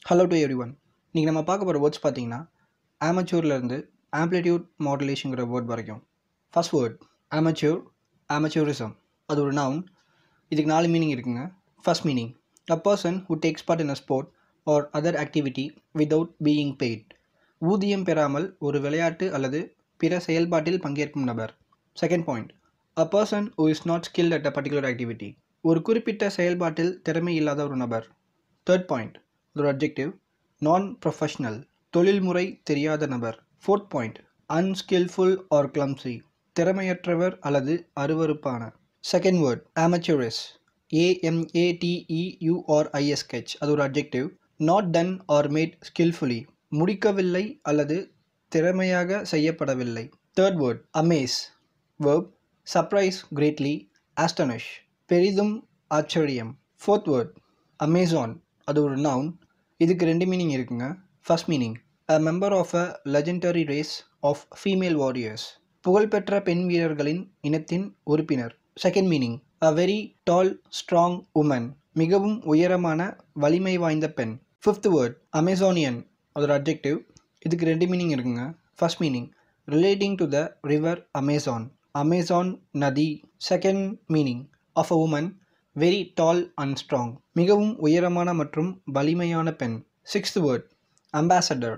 Hello to every one இன்றைக்கி நம்ம பார்க்க போகிற வேர்ட்ஸ் பார்த்தீங்கன்னா ஆமச்சூர்லேருந்து ஆம்ப்ளிடியூட் மாடுலேஷனுங்கிற வேர்ட் வரைக்கும் ஃபர்ஸ்ட் வேர்ட் ஆமச்சூர் ஆமச்சூரிசம் அது ஒரு நவுன் இதுக்கு நாலு மீனிங் இருக்குங்க first meaning a person who takes part in a sport or other activity without being paid ஊதியம் பெறாமல் ஒரு விளையாட்டு அல்லது பிற செயல்பாட்டில் பங்கேற்கும் நபர் second point a person who is not skilled at a particular activity ஒரு குறிப்பிட்ட செயல்பாட்டில் திறமை இல்லாத ஒரு நபர் தேர்ட் பாயிண்ட் ஒரு அப்ஜெக்டிவ் நான் ப்ரொஃபஷனல் தொழில்முறை தெரியாத நபர் ஃபோர்த் பாயிண்ட் அன்ஸ்கில்ஃபுல் ஆர் கிளம்சி திறமையற்றவர் அல்லது அருவருப்பான செகண்ட் வேர்ட் ஆமச்சுரஸ் ஏஎம்ஏடிஇயூஆர்ஐஎஸ் sketch அது ஒரு objective not done R mat ஸ்கில்ஃபுல்லி முடிக்கவில்லை அல்லது திறமையாக செய்யப்படவில்லை third word Amaze verb surprise greatly ஆஸ்டனிஷ் பெரிதும் ஆச்சரியம் ஃபோர்த் வேர்ட் அமேசான் அது ஒரு நவுன் இதுக்கு ரெண்டு மீனிங் இருக்குங்க first meaning a member of a legendary race of female warriors புகழ்பெற்ற பெண் வீரர்களின் இனத்தின் உறுப்பினர் second meaning a very tall strong woman மிகவும் உயரமான வலிமை வாய்ந்த பெண் ஃபிஃப்த் வேர்ட் அமேசானியன் அது ஒரு அப்ஜெக்டிவ் இதுக்கு ரெண்டு மீனிங் இருக்குங்க first meaning relating to the river Amazon Amazon நதி second meaning of a woman very tall and strong மிகவும் உயரமான மற்றும் வலிமையான பெண் சிக்ஸ்த் வேர்ட் அம்பாசடர்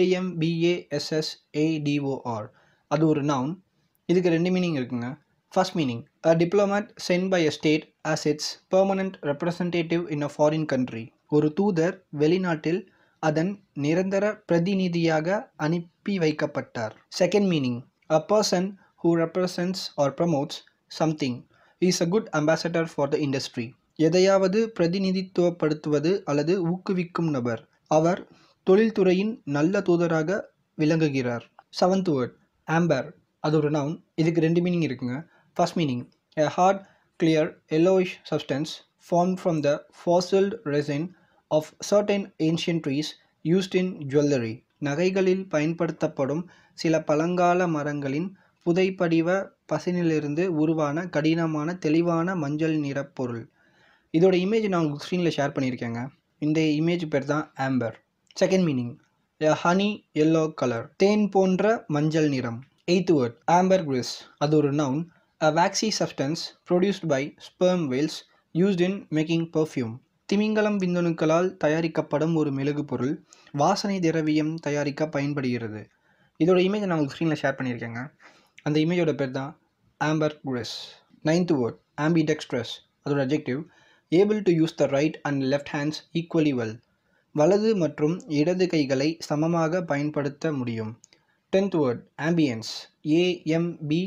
ஏஎம்பிஏஎஸ்எஸ்ஏடிஓஆர் அது ஒரு நவுன் இதுக்கு ரெண்டு மீனிங் இருக்குங்க first meaning a diplomat sent by a state as its permanent representative in a foreign country ஒரு தூதர் வெளிநாட்டில் அதன் நிரந்தர பிரதிநிதியாக அனுப்பி வைக்கப்பட்டார் second meaning a person who represents or promotes something is a good ambassador for the industry எதையாவது பிரதிநிதித்துவப்படுத்துவது அல்லது ஊக்குவிக்கும் நபர் அவர் தொழில்துறையின் நல்ல தூதராக விளங்குகிறார் செவன்த் வேர்ட் ஆம்பர் அது ஒரு நவுன் இதுக்கு ரெண்டு மீனிங் இருக்குங்க first meaning a hard clear yellowish substance form from the fossilised resin of certain ancient trees used in jewellery நகைகளில் பயன்படுத்தப்படும் சில பழங்கால மரங்களின் புதைப்படிவ பசினிலிருந்து உருவான கடினமான தெளிவான மஞ்சள் நிற பொருள் இதோட இமேஜ் நான் உங்களுக்கு ஸ்க்ரீனில் ஷேர் பண்ணியிருக்கேங்க இந்த இமேஜ் பேர் தான் amber second meaning a honey yellow colour தேன் போன்ற மஞ்சள் நிறம் எய்த் வேர்ட் ஆம்பர் கிரிஸ் அது ஒரு noun a waxy substance produced by sperm whales used in making perfume திமிங்கலம் விந்தணுக்களால் தயாரிக்கப்படும் ஒரு மெழுகு பொருள் வாசனை திரவியம் தயாரிக்க பயன்படுகிறது இதோட இமேஜ் நான் உங்களுக்கு ஸ்க்ரீனில் ஷேர் பண்ணியிருக்கேங்க அந்த இமேஜோட பேர் தான் ambergris ninth word ambidextrous அதோட adjective able to use the right and left hands equally well வலது மற்றும் இடது கைகளை சமமாக பயன்படுத்த முடியும் tenth word ambience A M B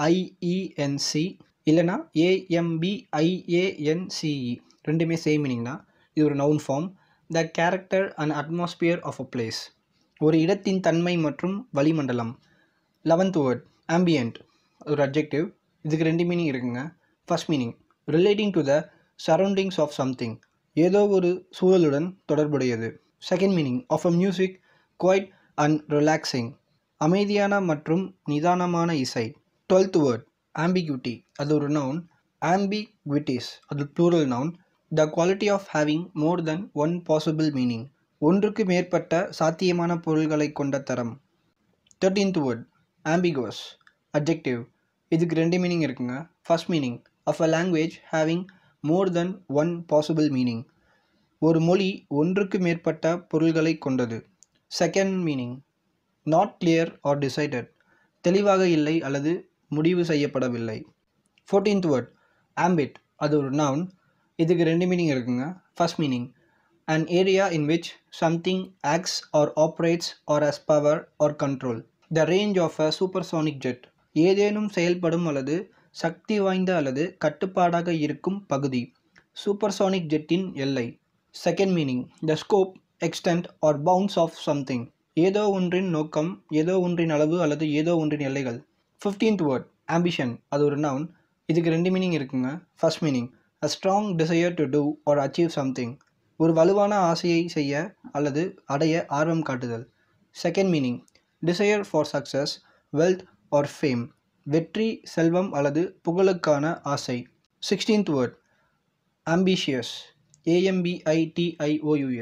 I E N C இல்லைனா ஏஎம்பி ஐஏஎன்சிஇ ரெண்டுமே சேம் மீனிங் தான் இது ஒரு noun form the character and atmosphere of a place ஒரு இடத்தின் தன்மை மற்றும் வளிமண்டலம் லெவன்த் வேர்ட் ஆம்பியன்ட் ஒரு அப்ஜெக்டிவ் இதுக்கு ரெண்டு மீனிங் இருக்குங்க first meaning relating to the surroundings of something ஏதோ ஒரு சூழலுடன் தொடர்புடையது second meaning of a music quiet and relaxing அமைதியான மற்றும் நிதானமான இசை டுவெல்த் வேர்ட் ஆம்பிக்யூட்டி அது ஒரு நவுன் ஆம்பிக்விட்டிஸ் அது plural noun the quality of having more than one possible meaning ஒன்றுக்கு மேற்பட்ட சாத்தியமான பொருள்களை கொண்ட தரம் தேர்ட்டீன்த் வேர்ட் ஆம்பிகுவஸ் அப்ஜெக்டிவ் இதுக்கு ரெண்டு மீனிங் இருக்குங்க first meaning of a language having more than one possible meaning ஒரு மொழி ஒன்றுக்கு மேற்பட்ட பொருள்களை கொண்டது second meaning not clear or decided தெளிவாக இல்லை அல்லது முடிவு செய்யப்படவில்லை ஃபோர்டீன்த் வேர்ட் ஆம்பிட் அது ஒரு நவுன் இதுக்கு ரெண்டு மீனிங் இருக்குங்க first meaning an area in which something acts or operates or has power or control. The range of a supersonic jet. ஏதேனும் செயல்படும் அல்லது சக்தி வாய்ந்த அல்லது கட்டுப்பாடாக இருக்கும் பகுதி சூப்பர்சானிக் ஜெட்டின் எல்லை second meaning the scope extent or bounds of something ஏதோ ஒன்றின் நோக்கம் ஏதோ ஒன்றின் அளவு அல்லது ஏதோ ஒன்றின் எல்லைகள் ஃபிஃப்டீன்த் வேர்ட் ஆம்பிஷன் அது ஒரு நவுன் இதுக்கு ரெண்டு மீனிங் இருக்குங்க first meaning a strong desire to do or achieve something ஒரு வலுவான ஆசையை செய்ய அல்லது அடைய ஆர்வம் காட்டுதல் second meaning desire for success wealth or fame வெற்றி செல்வம் அல்லது புகழுக்கான ஆசை சிக்ஸ்டீன்த் வேர்ட் ambitious ஏஎம்பிஐடிஐஓயூஎஸ்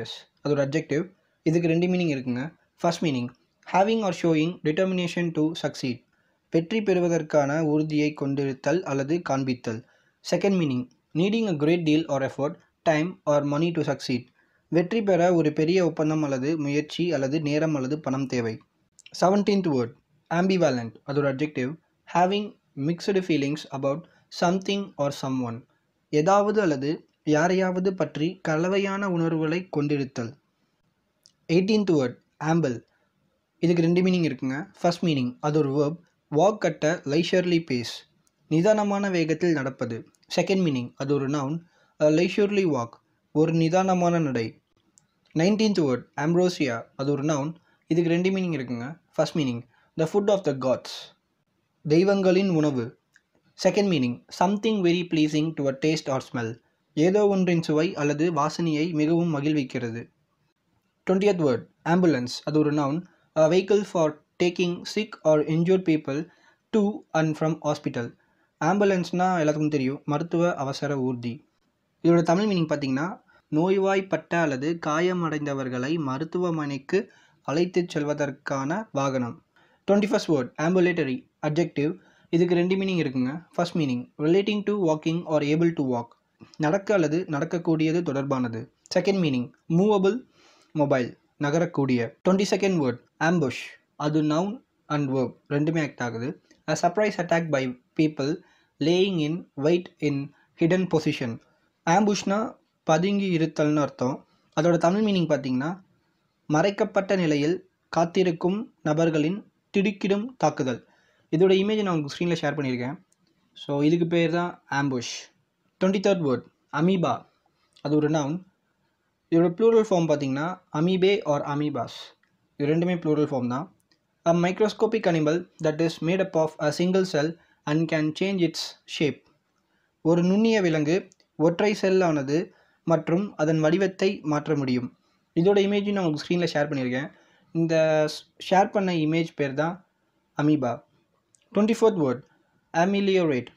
அது ஒரு அப்ஜெக்டிவ் இதுக்கு ரெண்டு மீனிங் இருக்குங்க first meaning having or showing determination to succeed வெற்றி பெறுவதற்கான உறுதியை கொண்டிருத்தல் அல்லது காண்பித்தல் second meaning needing a great deal or effort time or money to succeed வெற்றி பெற ஒரு பெரிய ஒப்பந்தம் அல்லது முயற்சி அல்லது நேரம் அல்லது பணம் தேவை செவன்டீன்த் வேர்ட் ஆம்பிவேலண்ட் அது ஒரு adjective having mixed feelings about something or someone ஏதாவது அல்லது யாரையாவது பற்றி கலவையான உணர்வுகளை கொண்டிருத்தல் எயிட்டீன்த் வேர்ட் ஆம்பிள் இதுக்கு ரெண்டு மீனிங் இருக்குங்க ஃபர்ஸ்ட் மீனிங் அது ஒரு verb walk at a leisurely pace நிதானமான வேகத்தில் நடப்பது செகண்ட் மீனிங் அது ஒரு நவுன் லைஷர்லி வாக் ஒரு நிதானமான நடை நைன்டீன்த் வேர்ட் ஆம்ப்ரோசியா அது ஒரு நவுன் இதுக்கு ரெண்டு மீனிங் இருக்குங்க first meaning the food of the gods தெய்வங்களின் உணவு second meaning something very pleasing to a taste or smell ஏதோ ஒன்றின் சுவை அல்லது வாசனையை மிகவும் மகிழ்விக்கிறது டுவெண்ட்டியத் வேர்ட் ஆம்புலன்ஸ் அது ஒரு noun vehicle for taking sick or injured people to and from hospital ஆம்புலன்ஸ்னால் எல்லாத்துக்கும் தெரியும் மருத்துவ அவசர ஊர்தி இதோட தமிழ் மீனிங் பார்த்தீங்கன்னா நோய்வாய்ப்பட்ட அல்லது காயமடைந்தவர்களை மருத்துவமனைக்கு அழைத்துச் செல்வதற்கான வாகனம் twenty first word ambulatory adjective இதுக்கு ரெண்டு மீனிங் இருக்குங்க first meaning relating to walking or able to walk நடக்க அல்லது நடக்கக்கூடியது தொடர்பானது செகண்ட் மீனிங் மூவபிள் மொபைல் நகரக்கூடிய டுவெண்ட்டி செகண்ட் வேர்ட் ஆம்புஷ் அது நவுன் அண்ட் வேர்ப் ரெண்டுமே ஆக்ட் ஆகுது a surprise attack by people laying in wait in hidden position ஆம்புஷ்னா பதுங்கி இருத்தல்னு அர்த்தம் அதோட தமிழ் மீனிங் பார்த்தீங்கன்னா மறைக்கப்பட்ட நிலையில் காத்திருக்கும் நபர்களின் திடுக்கிடும் தாக்குதல் இதோட இமேஜ் நான் உங்களுக்கு ஸ்க்ரீனில் ஷேர் பண்ணியிருக்கேன் ஸோ இதுக்கு பேர் தான் ambush twenty third word amoeba அது ஒரு நவுன் இதோட ப்ளூரல் ஃபார்ம் பார்த்தீங்கன்னா அமீபே ஆர் அமீபாஸ் இது ரெண்டுமே ப்ளூரல் ஃபார்ம் தான் a microscopic animal that is made up of a single cell and can change its shape ஒரு நுண்ணிய விலங்கு ஒற்றை செல் ஆனது மற்றும் அதன் வடிவத்தை மாற்ற முடியும் இதோட இமேஜ் நான் உங்களுக்கு ஸ்க்ரீனில் ஷேர் பண்ணியிருக்கேன் இந்த ஷேர் பண்ண இமேஜ் பேர் தான் amoeba twenty fourth word ameliorate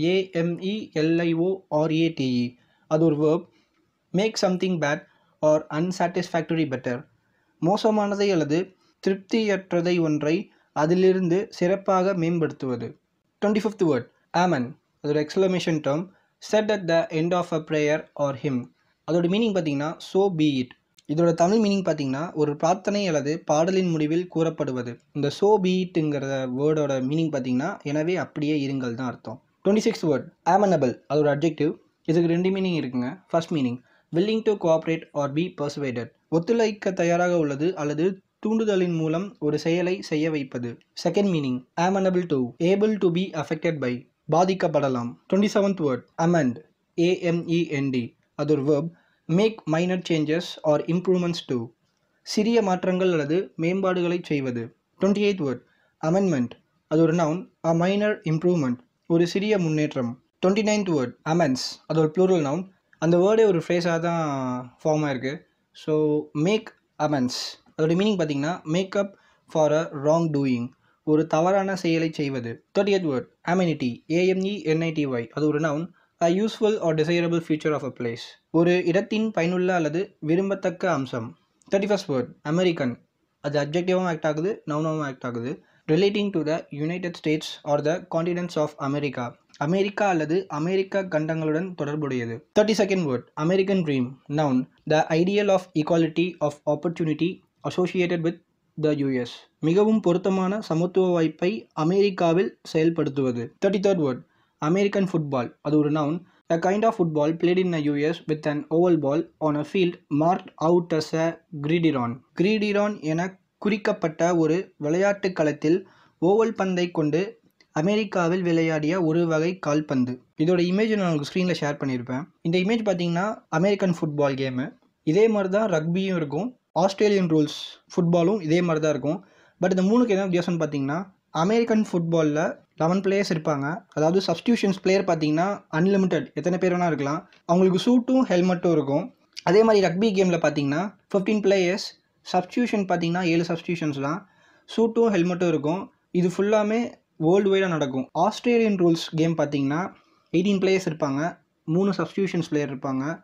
A M E L I O R A T E அது ஒரு verb make something bad or unsatisfactory better மோசமானதை அல்லது திருப்தியற்றதை ஒன்றை அதிலிருந்து சிறப்பாக மேம்படுத்துவது டுவெண்ட்டி ஃபிஃப்த் வேர்ட் ஆமன் அதோட exclamation term said at the end of a prayer or hymn அதோட மீனிங் பார்த்தீங்கன்னா சோ பி இட் இதோட தமிழ் மீனிங் பார்த்தீங்கன்னா ஒரு பிரார்த்தனை அல்லது பாடலின் முடிவில் கூறப்படுவது இந்த சோ பி இட்டுங்கிற வேர்டோட மீனிங் பார்த்தீங்கன்னா எனவே அப்படியே இருங்கள் தான் அர்த்தம் டுவெண்ட்டி சிக்ஸ் வேர்ட் ஆமனபிள் அதோட அப்ஜெக்டிவ் இதுக்கு ரெண்டு மீனிங் இருக்குங்க first meaning willing to cooperate or be persuaded ஒத்துழைக்க தயாராக உள்ளது அல்லது தூண்டுதலின் மூலம் ஒரு செயலை செய்ய வைப்பது second meaning amenable to able to be affected by பாதிக்கப்படலாம் twenty seventh word amend AMEND அது ஒரு verb make minor changes or improvements to சிறிய மாற்றங்கள் அல்லது மேம்பாடுகளை செய்வது டுவெண்ட்டி எயித் வேர்ட் அமெண்ட்மெண்ட் அது ஒரு நவுன் அ மைனர் இம்ப்ரூவ்மெண்ட் ஒரு சிறிய முன்னேற்றம் டுவெண்ட்டி நைன்த் வேர்ட் அமெண்ட்ஸ் அது ஒரு ப்ளூரல் நவுன் அந்த வேர்டே ஒரு ஃப்ரேஸாக தான் ஃபார்ம் ஆயிருக்கு ஸோ மேக் அமெண்ட்ஸ் அதோட மீனிங் பார்த்தீங்கன்னா make up for a wrongdoing ஒரு தவறான செயலை செய்வது thirtieth word amenity AME NITY அது ஒரு noun a useful or desirable feature of a place ஒரு இடத்தின் பயனுள்ள அல்லது விரும்பத்தக்க அம்சம் தேர்ட்டி ஃபஸ்ட் வேர்ட் அமெரிக்கன் அது அப்ஜெக்டிவாகவும் ஆக்ட் ஆகுது நவுனாகவும் ஆக்ட் ஆகுது relating to the United States or the continents of America America அல்லது அமெரிக்க கண்டங்களுடன் தொடர்புடையது thirty second word American dream noun the ideal of equality of opportunity associated with the US மிகவும் பொருத்தமான சமத்துவ வாய்ப்பை அமெரிக்காவில் செயல்படுத்துவது thirty third word American football அது ஒரு noun a kind of football played in the US with an oval ball on a field marked out as a gridiron. gridiron என குறிக்கப்பட்ட ஒரு விளையாட்டு களத்தில் ஓவல் பந்தை கொண்டு அமெரிக்காவில் விளையாடிய ஒரு வகை கால்பந்து இதோட இமேஜ் நான் உங்களுக்கு ஸ்க்ரீனில் ஷேர் பண்ணியிருப்பேன் இந்த இமேஜ் பார்த்தீங்கன்னா அமெரிக்கன் ஃபுட்பால் கேமு இதே மாதிரி தான் ரக்பியும் இருக்கும் ஆஸ்திரேலியன் ரூல்ஸ் ஃபுட்பாலும் இதே மாதிரி தான் இருக்கும் பட் இந்த மூணுக்கு என்ன வித்தியாசம்னு பார்த்தீங்கன்னா அமெரிக்கன் ஃபுட்பாலில் லெவன் பிளேயர்ஸ் இருப்பாங்க அதாவது சப்ஸ்டியூஷன்ஸ் பிளேயர் பார்த்தீங்கன்னா அன்லிமிட்டெட் எத்தனை பேர் வேணால் இருக்கலாம் அவங்களுக்கு சூட்டும் ஹெல்மெட்டும் இருக்கும் அதே மாதிரி ரக்பி கேமில் பார்த்தீங்கன்னா ஃபிஃப்டீன் பிளேயர்ஸ் சப்ஸ்டியூஷன் பார்த்தீங்கன்னா ஏழு சப்ஸ்டியூஷன்ஸ் தான் சூட்டும் ஹெல்மெட்டும் இருக்கும் இது ஃபுல்லாமே வேர்ல்டு வைடாக நடக்கும் ஆஸ்திரேலியன் ரூல்ஸ் கேம் பார்த்தீங்கன்னா எயிட்டீன் பிளேயர்ஸ் இருப்பாங்க மூணு சப்ஸ்டியூஷன்ஸ் பிளேயர் இருப்பாங்க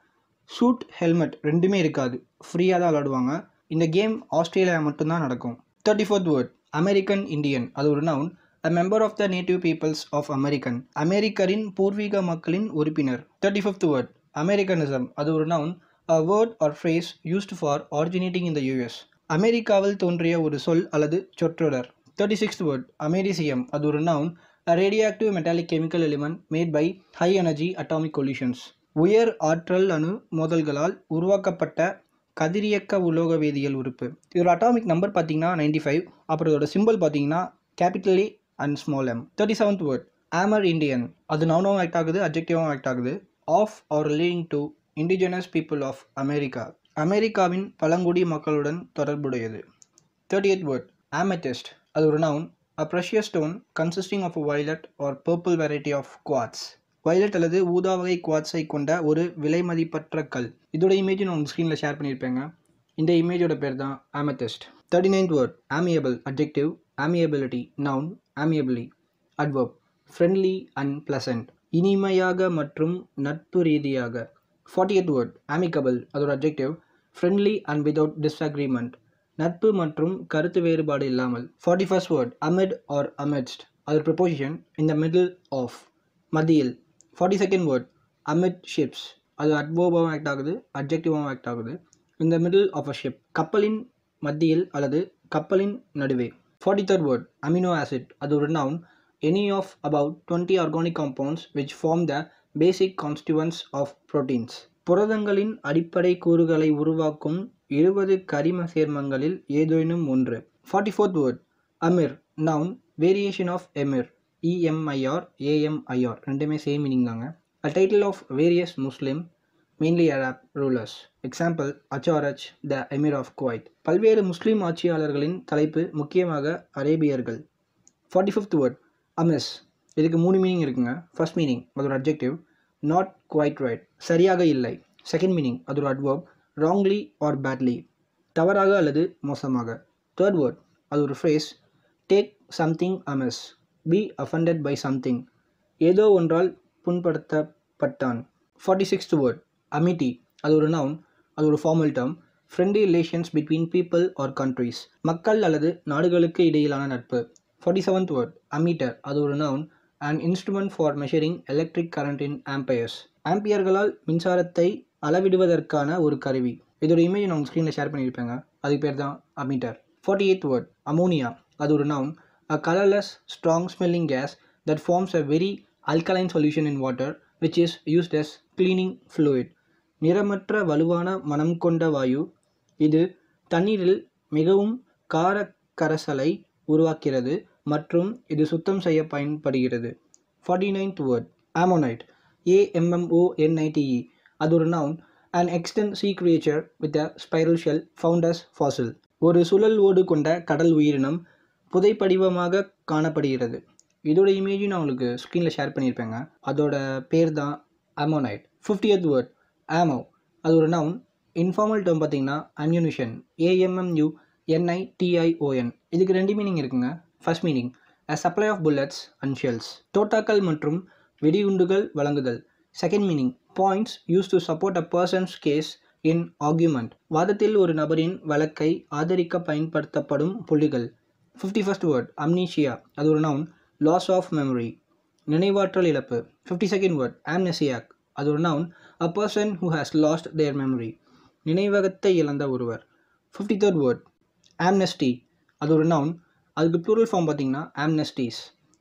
சூட் ஹெல்மெட் ரெண்டுமே இருக்காது ஃப்ரீயாக தான் விளாடுவாங்க இந்த கேம் ஆஸ்திரேலியா மட்டும்தான் நடக்கும் thirty fourth word American Indian அது ஒரு noun a member of the native peoples of American அமெரிக்கரின் பூர்வீக மக்களின் உறுப்பினர் தேர்ட்டி ஃபிஃப்த் வேர்ட் அமெரிக்கனிசம் அது ஒரு noun a word or phrase used for originating in the US அமெரிக்காவில் தோன்றிய ஒரு சொல் அல்லது சொற்றொடர் தேர்ட்டி சிக்ஸ்த் வேர்ட் அமெரிசியம் அது ஒரு noun a radioactive metallic chemical element made by high energy atomic collisions உயர் ஆற்றல் அணு மோதல்களால் உருவாக்கப்பட்ட கதிரியக்க உலோக வேதியியல் உறுப்பு இதோட அட்டாமிக் நம்பர் பார்த்தீங்கன்னா நைன்டி ஃபைவ் அப்புறம் இதோட சிம்பிள் பார்த்தீங்கன்னா capital A and small M thirty seventh word Amerindian அது நவுனாகவும் ஆக்ட் ஆகுது அப்ஜெக்டிவாகவும் ஆக்ட் ஆகுது of or leading to indigenous people of America அமெரிக்காவின் பழங்குடி மக்களுடன் தொடர்புடையது தேர்ட்டி எய்த் வேர்ட் ஆமெத்திஸ்ட் அது ஒரு noun a precious stone consisting of a violet or purple variety of quartz violet அல்லது ஊதா வகை குவாட்ஸை கொண்ட ஒரு விலை மதிப்பற்ற கல் இதோட இமேஜ் நான் உங்கள் ஸ்க்ரீனில் ஷேர் பண்ணியிருப்பேங்க இந்த இமேஜோட பேர் தான் amethyst thirty ninth word amiable adjective amiability noun amiably adverb friendly and pleasant இனிமையாக மற்றும் நட்பு ரீதியாக ஃபார்ட்டி எய்த் வேர்ட் ஆமிகபிள் அதோட adjective friendly and without disagreement நட்பு மற்றும் கருத்து வேறுபாடு இல்லாமல் forty first word amid or amidst அது preposition in the middle of மத்தியில் forty second word amidships அது அட்வோபாவும் ஆக்ட் ஆகுது அப்ஜெக்டிவாகவும் ஆக்ட் ஆகுது இந்த மிடில் ஆஃப் அ ஷிப் கப்பலின் மத்தியில் அல்லது கப்பலின் நடுவே forty third word amino acid அது ஒரு noun any of about twenty organic compounds which form the basic constituents of proteins புரதங்களின் அடிப்படை கூறுகளை உருவாக்கும் இருபது கரிம சேர்மங்களில் ஏதேனும் ஒன்று forty fourth word amir noun variation of emir EMIR AMIR ரெண்டுமே சேம் மீனிங் தாங்க a title of various Muslim mainly Arab rulers example அச்சாரச் த எமிர் ஆஃப் குவைட் பல்வேறு முஸ்லீம் ஆட்சியாளர்களின் தலைப்பு முக்கியமாக அரேபியர்கள் ஃபார்ட்டி ஃபிஃப்த் வேர்ட் அமிஸ் இதுக்கு மூணு மீனிங் இருக்குங்க ஃபர்ஸ்ட் மீனிங் அதோட அப்ஜெக்டிவ் நாட் குவைட் ரைட் சரியாக இல்லை செகண்ட் மீனிங் அதோட அட்வர்ப் ராங்லி ஆர் பேட்லி தவறாக அல்லது மோசமாக தேர்ட் வேர்ட் அது ஒரு phrase take something amiss be offended by something ஏதோ ஒன்றால் புண்படுத்தப்பட்டான் ஃபார்ட்டி சிக்ஸ்த் வேர்ட் அமிட்டி அது ஒரு நவுன் அது ஒரு formal term friendly relations between people or countries மக்கள் அல்லது நாடுகளுக்கு இடையிலான நட்பு ஃபார்ட்டி செவன்த் வேர்ட் அமீட்டர் அது ஒரு noun and instrument for measuring electric current in amperes ஆம்பியர்களால் மின்சாரத்தை அளவிடுவதற்கான ஒரு கருவி இதோட இமேஜ் நான் உங்கள் ஸ்க்ரீனில் ஷேர் பண்ணியிருப்பேங்க அதுக்கு பேர் தான் ammeter forty eighth word ammonia அது ஒரு noun a colourless strong smelling gas that forms a very alkaline solution in water which is used as cleaning fluid நிறமற்ற வலுவான மனம் கொண்ட வாயு இது தண்ணீரில் மிகவும் கார கரைசலை உருவாக்கிறது மற்றும் இது சுத்தம் செய்ய பயன்படுகிறது forty ninth word ammonite AMMONITE அது ஒரு noun and extinct sea creature with a spiral shell found as fossil ஒரு சுழல் ஓடு கொண்ட கடல் உயிரினம் புதைப்படிவமாக காணப்படுகிறது இதோட இமேஜும் நான் உங்களுக்கு ஸ்க்ரீனில் ஷேர் பண்ணியிருப்பேங்க அதோட பேர் தான் அமோனைட் ஃபிஃப்டியத் வேர்ட் ஆமோ அது ஒரு நவுன் இன்ஃபார்மல் டேர்ம் பார்த்தீங்கன்னா அம்யூனிஷன் ஏஎம்எம்யூ என்ஐ டிஐஓஎன் இதுக்கு ரெண்டு மீனிங் இருக்குங்க first meaning a supply of bullets and shells தோட்டாக்கள் மற்றும் வெடிகுண்டுகள் வழங்குதல் second meaning points use to support a person's case in argument வாதத்தில் ஒரு நபரின் வழக்கை ஆதரிக்க பயன்படுத்தப்படும் புள்ளிகள் ஃபிஃப்டி ஃபஸ்ட் வேர்ட் அம்னீஷியா அது ஒரு நவுன் லாஸ் ஆஃப் மெமரி நினைவாற்றல் இழப்பு ஃபிஃப்டி செகண்ட் வேர்ட் ஆம்னெசியாக் அது ஒரு noun a person who has lost their memory நினைவகத்தை இழந்த ஒருவர் ஃபிஃப்டி தேர்ட் வேர்ட் ஆம்னெஸ்டி அது ஒரு நவுன் அதுக்கு ப்ளூரல் ஃபார்ம் பார்த்தீங்கன்னா ஆம்னெஸ்டிஸ்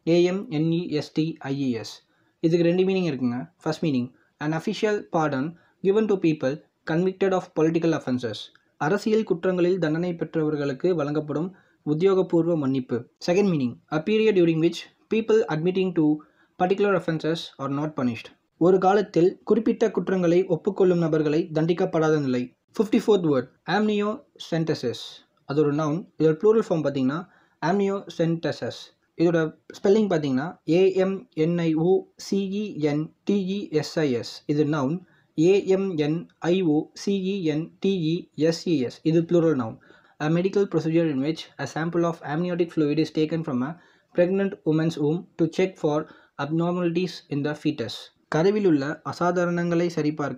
ஏஎம்என்இஎஸ்டிஐஇஎஸ் இதுக்கு ரெண்டு மீனிங் இருக்குங்க first meaning an official pardon given to people convicted of political offences அரசியல் குற்றங்களில் தண்டனை பெற்றவர்களுக்கு வழங்கப்படும் உத்தியோகபூர்வ மன்னிப்பு second meaning a period during which people admitting to particular offences are not punished ஒரு காலத்தில் குறிப்பிட்ட குற்றங்களை ஒப்புக்கொள்ளும் நபர்களை தண்டிக்கப்படாத நிலை fifty fourth word amniocenteses அது ஒரு நவுன் இதோட ப்ளூரல் ஃபார்ம் பார்த்தீங்கன்னா ஆம்னியோ சென்டசஸ் இதோட ஸ்பெல்லிங் பார்த்தீங்கன்னா ஏஎம்என்ஐஓ சிஇஎன் டிஇஎஸ்ஐஎஸ் இது நவுன் ஏஎம்என்ஐஓ சிஇஎன் டிஇஎஸ்இஎஸ் இது plural noun a medical procedure in which a sample of amniotic fluid is taken from a pregnant woman's womb to check for abnormalities in the fetus கருவில் உள்ள அசாதாரணங்களை சரிபார்க்க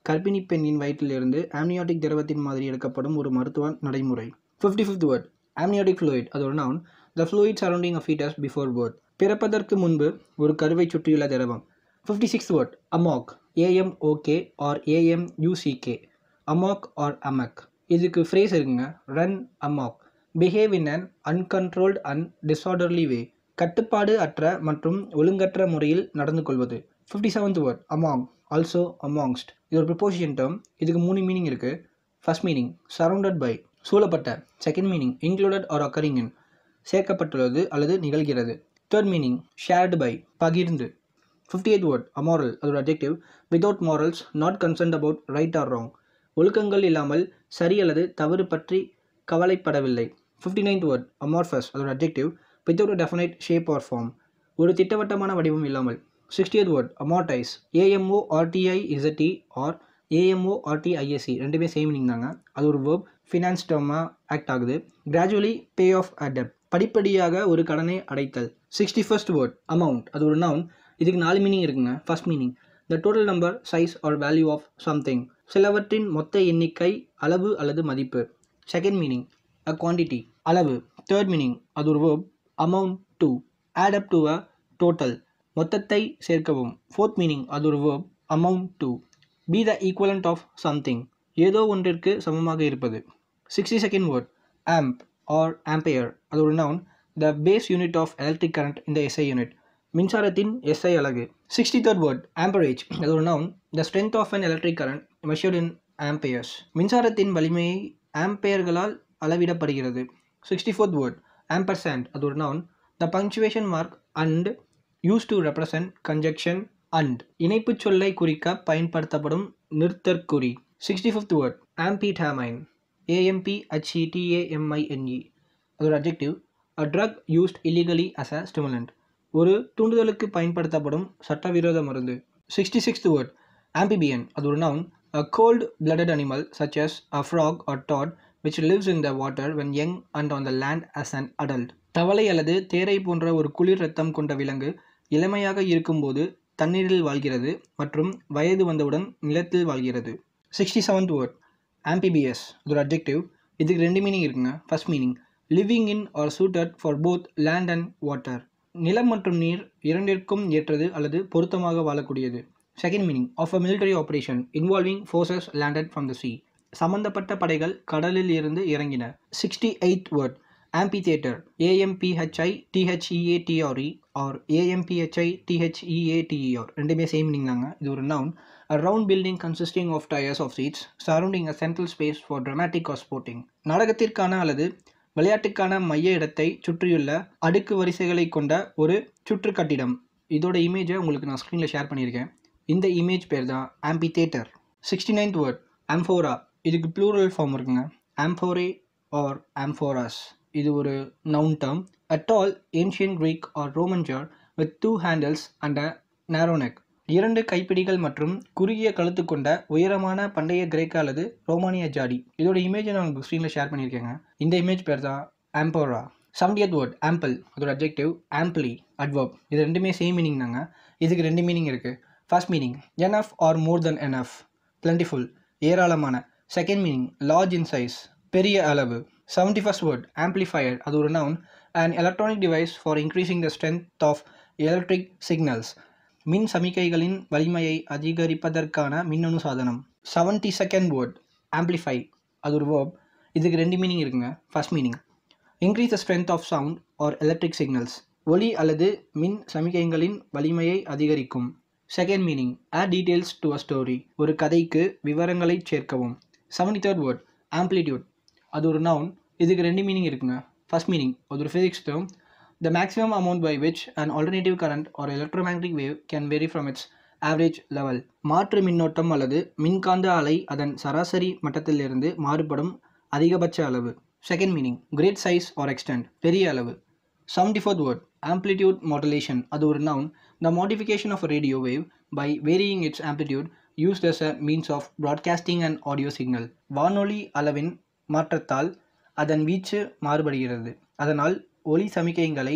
கர்ப்பிணி பெண்ணின் வயிற்றிலிருந்து amniotic திரவத்தின் மாதிரி எடுக்கப்படும் ஒரு மருத்துவ நடைமுறை fifty fifth word amniotic fluid அது ஒரு noun the fluid surrounding a foetus before birth பிறப்பதற்கு முன்பு ஒரு கருவை சுற்றியுள்ள திரவம் fifty six word amok AMOK or AMUCK amok or amuck இதுக்கு ஃப்ரேஸ் இருக்குங்க run amok behave in an uncontrolled and disorderly way கட்டுப்பாடு அற்ற மற்றும் ஒழுங்கற்ற முறையில் நடந்து கொள்வது fifty seventh word among also amongst இது ஒரு ப்ரிப்போசிஷன் டேர்ம் இதுக்கு மூணு மீனிங் இருக்குது ஃபர்ஸ்ட் மீனிங் சரௌண்டட் பை சூழப்பட்ட second meaning included or occurring in சேர்க்கப்பட்டுள்ளது அல்லது நிகழ்கிறது தேர்ட் மீனிங் ஷேர்டு பை பகிர்ந்து ஃபிஃப்டி எய்த் வேர்ட் அமாரல் அதோட adjective without morals not concerned about right or wrong ஒழுக்கங்கள் இல்லாமல் சரி அல்லது தவறு பற்றி கவலைப்படவில்லை ஃபிஃப்டி நைன்த் வேர்ட் அமார்ஃபஸ் அதோட adjective without definite shape or form ஒரு திட்டவட்டமான வடிவம் இல்லாமல் sixtieth word amortize AMO RTI ZE or AMO RTISE ரெண்டுமே சேம் மீனிங் தாங்க அது ஒரு வேர்ப் ஃபினான்ஸ் டேர்மாக ஆக்ட் ஆகுது கிராஜுவலி பே ஆஃப் அடப் படிப்படியாக ஒரு கடனை அடைத்தல் சிக்ஸ்டி ஃபர்ஸ்ட் வேர்ட் அமௌண்ட் அது ஒரு நவுன் இதுக்கு நாலு மீனிங் இருக்குங்க first meaning the total number size or value of something சிலவற்றின் மொத்த எண்ணிக்கை அளவு அல்லது மதிப்பு செகண்ட் மீனிங் அ குவான்டிட்டி அளவு தேர்ட் மீனிங் அது ஒரு verb amount to add up to a total மொத்தத்தை சேர்க்கவும் ஃபோர்த் மீனிங் அது ஒரு verb amount to be the equivalent of something ஏதோ ஒன்றிற்கு சமமாக இருப்பது sixty second word amp or ampere அது ஒரு noun the base unit of electric current இந்த எஸ்ஐ யூனிட் மின்சாரத்தின் எஸ்ஐ அலகு சிக்ஸ்டி தேர்ட் வேர்ட் ஆம்பரேஜ் அது ஒரு noun the strength of an electric current measured in amperes மின்சாரத்தின் வலிமையை ஆம்பையர்களால் அளவிடப்படுகிறது சிக்ஸ்டி ஃபோர்த் வேர்ட் ஆம்பர்சாண்ட் அது ஒரு noun the punctuation mark and use to represent conjunction and இணைப்புச் சொல்லை குறிக்க பயன்படுத்தப்படும் நிறுத்தற்குறி sixty fifth word amphetamine AMP HETAMINE அதோட adjective a drug used illegally as a stimulant ஒரு தூண்டுதலுக்கு பயன்படுத்தப்படும் சட்டவிரோத மருந்து சிக்ஸ்டி சிக்ஸ்த் வேர்ட் ஆம்பிபியன் அது ஒரு noun a cold blooded animal such as a frog or toad which lives in the water when young and on the land as an adult தவளை அல்லது தேரை போன்ற ஒரு குளிர் ரத்தம் கொண்ட விலங்கு இளமையாக இருக்கும்போது தண்ணீரில் வாழ்கிறது மற்றும் வயது வந்தவுடன் நிலத்தில் வாழ்கிறது சிக்ஸ்டி செவன்த் வேர்ட் ஆம்பிபிஎஸ் இது ஒரு அப்ஜெக்டிவ் இதுக்கு ரெண்டு மீனிங் இருக்குங்க first meaning living in or suited for both land and water நிலம் மற்றும் நீர் இரண்டிற்கும் ஏற்றது அல்லது பொருத்தமாக வாழக்கூடியது second meaning of a military operation involving forces landed from the sea சம்பந்தப்பட்ட படைகள் கடலில் இருந்து இறங்கின sixty eighth word amphitheatre AMPHI THEATRE or AMPHI THEATER ரெண்டுமே சேம் மீனிங் தாங்க இது ஒரு noun a round building consisting of tiers of seats surrounding a central space for dramatic or sporting நாடகத்திற்கான அல்லது விளையாட்டுக்கான மைய இடத்தை சுற்றியுள்ள அடுக்கு வரிசைகளை கொண்ட ஒரு சுற்று கட்டிடம் இதோட இமேஜை உங்களுக்கு நான் ஸ்க்ரீனில் ஷேர் பண்ணியிருக்கேன் இந்த இமேஜ் பேர் தான் amphitheatre sixty ninth word amphora இதுக்கு ப்ளூரல் ஃபார்ம் இருக்குங்க ஆம்ஃபோரே ஆர் ஆம்ஃபோராஸ் இது ஒரு noun term a tall ancient Greek or Roman jar with two handles and a narrow neck இரண்டு கைப்பிடிகள் மற்றும் குறுகிய கழுத்து கொண்ட உயரமான பண்டைய கிரேக்க அல்லது ரோமானிய ஜாடி இதோட இமேஜை நான் உங்களுக்கு ஸ்க்ரீனில் ஷேர் பண்ணியிருக்கேங்க இந்த இமேஜ் பேர் தான் ஆம்போரா செவன்டியத் வேர்ட் ஆம்பிள் அதோட அப்ஜெக்டிவ் ஆம்பிளி அட்வர்ப் இது ரெண்டுமே சேம் மீனிங் தாங்க இதுக்கு ரெண்டு மீனிங் இருக்குது first meaning enough or more than enough plentiful ஏராளமான second meaning large in size பெரிய அளவு செவன்டி ஃபஸ்ட் வேர்ட் ஆம்ப்ளிஃபயர் அது ஒரு noun and electronic device for increasing the strength of electric signals மின் சமிக்கைகளின் வலிமையை அதிகரிப்பதற்கான மின்னணு சாதனம் செவன்டி செகண்ட் வேர்ட் ஆம்ப்ளிஃபை அது ஒரு வேர்ப் இதுக்கு ரெண்டு மீனிங் இருக்குங்க first meaning increase the strength of sound or electric signals ஒலி அல்லது மின் சமிக்கைகளின் வலிமையை அதிகரிக்கும் second meaning add details to a story ஒரு கதைக்கு விவரங்களை சேர்க்கவும் செவன்டி தேர்ட் வேர்ட் ஆம்ப்ளிடியூட் அது ஒரு நவுன் இதுக்கு ரெண்டு மீனிங் இருக்குங்க ஃபர்ஸ்ட் மீனிங் அது ஒரு physics term the maximum amount by which an alternative current or electromagnetic wave can vary from its average level மாற்று மின்னோட்டம் அல்லது மின்காந்த அலை அதன் சராசரி மட்டத்திலிருந்து மாறுபடும் அதிகபட்ச அளவு second meaning great size or extent பெரிய அளவு seventy fourth word amplitude modulation அது ஒரு noun the modification of radio wave by varying its amplitude used as a means of broadcasting an audio signal வானொலி அளவின் மாற்றத்தால் அதன் வீச்சு மாறுபடுகிறது அதனால் ஒலி சமிக்கைகளை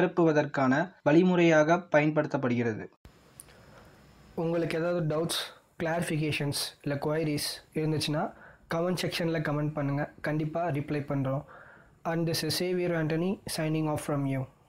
ஒளிபரப்புவதற்கான வழிமுறையாக பயன்படுத்தப்படுகிறது உங்களுக்கு ஏதாவது டவுட்ஸ் கிளாரிஃபிகேஷன்ஸ் இல்லை குவைரிஸ் இருந்துச்சுன்னா கமெண்ட் செக்ஷனில் கமெண்ட் பண்ணுங்கள் கண்டிப்பாக ரிப்ளை பண்ணுறோம் and this is Xavier Antony signing off from you